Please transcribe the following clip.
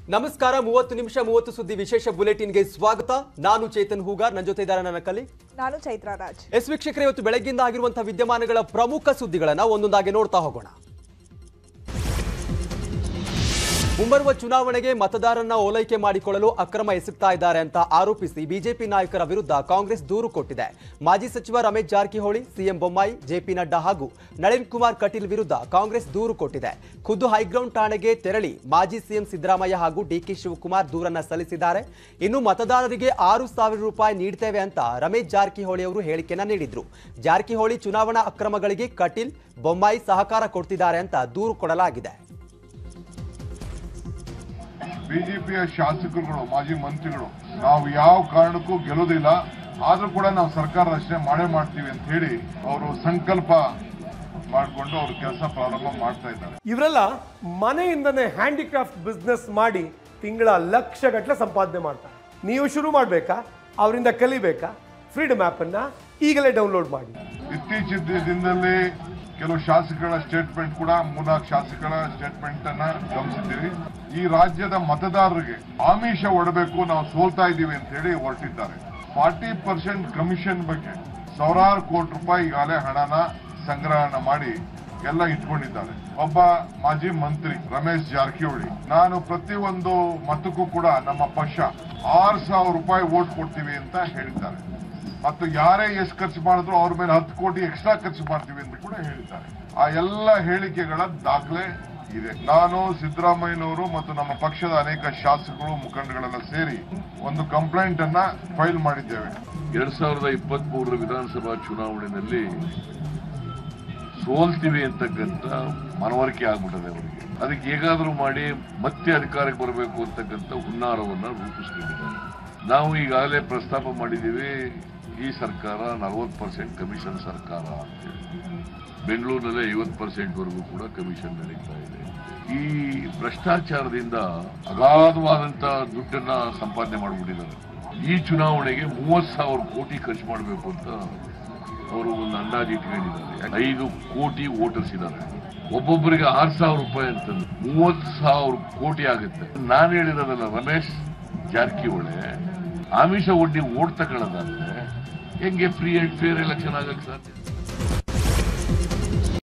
ನಮಸ್ಕಾರ ಮೂವತ್ತು ನಿಮಿಷ ಮೂವತ್ತು ಸುದ್ದಿ ವಿಶೇಷ ಬುಲೆಟಿನ್ಗೆ ಸ್ವಾಗತ ನಾನು ಚೇತನ್ ಹೂಗಾರ್ ನನ್ನ ಜೊತೆ ಇದ್ದಾರೆ ನನ್ನ ಕಲಿ ನಾನು ಚೈತ್ರ ರಾಜ್ ಎಸ್ ವೀಕ್ಷಕರೇ ಇವತ್ತು ಬೆಳಗ್ಗಿಂದ ಆಗಿರುವಂತಹ ವಿದ್ಯಮಾನಗಳ ಪ್ರಮುಖ ಸುದ್ದಿಗಳನ್ನ ಒಂದೊಂದಾಗಿ ನೋಡ್ತಾ ಹೋಗೋಣ ಮುಂಬರುವ ಚುನಾವಣೆಗೆ ಮತದಾರರನ್ನ ಓಲೈಕೆ ಮಾಡಿಕೊಳ್ಳಲು ಅಕ್ರಮ ಎಸಗ್ತಾ ಇದ್ದಾರೆ ಅಂತ ಆರೋಪಿಸಿ ಬಿಜೆಪಿ ನಾಯಕರ ವಿರುದ್ಧ ಕಾಂಗ್ರೆಸ್ ದೂರು ಕೊಟ್ಟಿದೆ ಮಾಜಿ ಸಚಿವ ರಮೇಶ್ ಜಾರಕಿಹೊಳಿ ಸಿಎಂ ಬೊಮ್ಮಾಯಿ ಜೆಪಿ ನಡ್ಡಾ ಹಾಗೂ ನಳಿನ್ ಕುಮಾರ್ ಕಟೀಲ್ ವಿರುದ್ಧ ಕಾಂಗ್ರೆಸ್ ದೂರು ಕೊಟ್ಟಿದೆ ಖುದ್ದು ಹೈಗ್ರೌಂಡ್ ಠಾಣೆಗೆ ತೆರಳಿ ಮಾಜಿ ಸಿಎಂ ಸಿದ್ದರಾಮಯ್ಯ ಹಾಗೂ ಡಿಕೆ ಶಿವಕುಮಾರ್ ದೂರನ್ನ ಸಲ್ಲಿಸಿದ್ದಾರೆ ಇನ್ನು ಮತದಾರರಿಗೆ ಆರು ಸಾವಿರ ರೂಪಾಯಿ ನೀಡ್ತೇವೆ ಅಂತ ರಮೇಶ್ ಜಾರಕಿಹೊಳಿ ಅವರು ಹೇಳಿಕೆಯನ್ನ ನೀಡಿದ್ರು ಜಾರಕಿಹೊಳಿ ಚುನಾವಣಾ ಅಕ್ರಮಗಳಿಗೆ ಕಟೀಲ್ ಬೊಮ್ಮಾಯಿ ಸಹಕಾರ ಕೊಡ್ತಿದ್ದಾರೆ ಅಂತ ದೂರು ಕೊಡಲಾಗಿದೆ ಬಿಜೆಪಿಯ ಶಾಸಕರುಗಳು ಮಾಜಿ ಮಂತ್ರಿಗಳು ನಾವು ಯಾವ ಕಾರಣಕ್ಕೂ ಗೆಲ್ಲೋದಿಲ್ಲ ಆದ್ರೂ ಕೂಡ ನಾವು ಸರ್ಕಾರ ರಚನೆ ಮಾಡೇ ಮಾಡ್ತೀವಿ ಅಂತ ಹೇಳಿ ಅವರು ಸಂಕಲ್ಪ ಮಾಡಿಕೊಂಡು ಅವರು ಕೆಲಸ ಪ್ರಾರಂಭ ಮಾಡ್ತಾ ಇದ್ದಾರೆ ಇವರೆಲ್ಲ ಮನೆಯಿಂದನೇ ಹ್ಯಾಂಡಿಕ್ರಾಫ್ಟ್ ಬಿಸ್ನೆಸ್ ಮಾಡಿ ತಿಂಗಳ ಲಕ್ಷ ಗಟ್ಟಲೆ ಸಂಪಾದನೆ ಮಾಡ್ತಾರೆ ನೀವು ಶುರು ಮಾಡಬೇಕಾ ಅವರಿಂದ ಕಲಿಬೇಕಾ ಫ್ರೀಡಮ್ ಆ್ಯಪನ್ನು ಈಗಲೇ ಡೌನ್ಲೋಡ್ ಮಾಡಿ ಇತ್ತೀಚಿನ ದಿನದಲ್ಲಿ ಕೆಲವು ಶಾಸಕರ ಸ್ಟೇಟ್ಮೆಂಟ್ ಕೂಡ ಮೂರ್ನಾಲ್ಕು ಶಾಸಕರ ಸ್ಟೇಟ್ಮೆಂಟ್ ಅನ್ನ ಗಮನಿಸಿದ್ದೀವಿ ಈ ರಾಜ್ಯದ ಮತದಾರರಿಗೆ ಆಮಿಷ ಒಡಬೇಕು ನಾವು ಸೋಲ್ತಾ ಇದ್ದೀವಿ ಅಂತ ಹೇಳಿ ಹೊರಟಿದ್ದಾರೆ ಫಾರ್ಟಿ ಪರ್ಸೆಂಟ್ ಕಮಿಷನ್ ಬಗ್ಗೆ ಸಾವಿರಾರು ಕೋಟಿ ರೂಪಾಯಿ ಈಗಾಗಲೇ ಹಣನ ಸಂಗ್ರಹಣ ಮಾಡಿ ಎಲ್ಲ ಇಟ್ಕೊಂಡಿದ್ದಾರೆ ಒಬ್ಬ ಮಾಜಿ ಮಂತ್ರಿ ರಮೇಶ್ ಜಾರಕಿಹೊಳಿ ನಾನು ಪ್ರತಿಯೊಂದು ಮತಕ್ಕೂ ಕೂಡ ನಮ್ಮ ಪಕ್ಷ ಆರು ಸಾವಿರ ರೂಪಾಯಿ ವೋಟ್ ಕೊಡ್ತೀವಿ ಅಂತ ಹೇಳಿದ್ದಾರೆ ಮತ್ತು ಯಾರೇ ಎಷ್ಟು ಖರ್ಚು ಮಾಡಿದ್ರು ಅವ್ರ ಮೇಲೆ ಹತ್ತು ಕೋಟಿ ಎಕ್ಸ್ಟ್ರಾ ಖರ್ಚು ಮಾಡ್ತೀವಿ ಅಂತ ಕೂಡ ಹೇಳಿದ್ದಾರೆ ಆ ಎಲ್ಲ ಹೇಳಿಕೆಗಳ ದಾಖಲೆ ಇದೆ ನಾನು ಸಿದ್ದರಾಮಯ್ಯನವರು ಮತ್ತು ನಮ್ಮ ಪಕ್ಷದ ಅನೇಕ ಶಾಸಕರು ಮುಖಂಡಗಳೆಲ್ಲ ಸೇರಿ ಒಂದು ಕಂಪ್ಲೇಂಟ್ ಅನ್ನ ಫೈಲ್ ಮಾಡಿದ್ದೇವೆ ಎರಡ್ ಸಾವಿರದ ಇಪ್ಪತ್ತ್ ಮೂರರ ವಿಧಾನಸಭಾ ಚುನಾವಣೆಯಲ್ಲಿ ಸೋಲ್ತೀವಿ ಅಂತಕ್ಕಂಥ ಮನವರಿಕೆ ಆಗ್ಬಿಟ್ಟದೆ ಅವರಿಗೆ ಅದಕ್ಕೆ ಹೇಗಾದ್ರೂ ಮಾಡಿ ಮತ್ತೆ ಅಧಿಕಾರಕ್ಕೆ ಬರಬೇಕು ಅಂತಕ್ಕಂಥ ಹುನ್ನಾರವನ್ನ ರೂಪಿಸ್ಕೊಂಡಿದ್ದಾರೆ ನಾವು ಈಗಾಗಲೇ ಪ್ರಸ್ತಾಪ ಮಾಡಿದ್ದೀವಿ ಈ ಸರ್ಕಾರ ನಲವತ್ತು ಪರ್ಸೆಂಟ್ ಕಮಿಷನ್ ಸರ್ಕಾರ ಅಂತೇಳಿ ಬೆಂಗಳೂರಿನಲ್ಲಿ ಐವತ್ತು ಪರ್ಸೆಂಟ್ ವರೆಗೂ ಕೂಡ ಕಮಿಷನ್ ನಡೀತಾ ಇದೆ ಈ ಭ್ರಷ್ಟಾಚಾರದಿಂದ ಅಗಾಧವಾದಂತ ದುಡ್ಡನ್ನ ಸಂಪಾದನೆ ಮಾಡಿಬಿಟ್ಟಿದ್ದಾರೆ ಈ ಚುನಾವಣೆಗೆ ಮೂವತ್ ಸಾವಿರ ಕೋಟಿ ಖರ್ಚು ಮಾಡಬೇಕು ಅಂತ ಅವರು ಒಂದು ಅಂದಾಜು ಇಟ್ಕೊಂಡಿದ್ದಾರೆ ಐದು ಕೋಟಿ ವೋಟರ್ಸ್ ಇದ್ದಾರೆ ಒಬ್ಬೊಬ್ಬರಿಗೆ ಆರು ಸಾವಿರ ರೂಪಾಯಿ ಅಂತಂದ್ರೆ ಮೂವತ್ ಸಾವಿರ ಕೋಟಿ ಆಗುತ್ತೆ ನಾನು ಹೇಳಿರೋದಲ್ಲ ರಮೇಶ್ ಜಾರಕಿಹೊಳಿ ಆಮಿಷ ಒಡ್ಡಿ ಓಟ್ ತಗೊಳ್ಳೋದಾದ್ರೆ ಹೆಂಗೆ ಫ್ರೀ ಅಂಡ್ ಫೇರ್ ಎಲೆಕ್ಷನ್ ಆಗಕ್ಕೆ ಸಾಧ್ಯ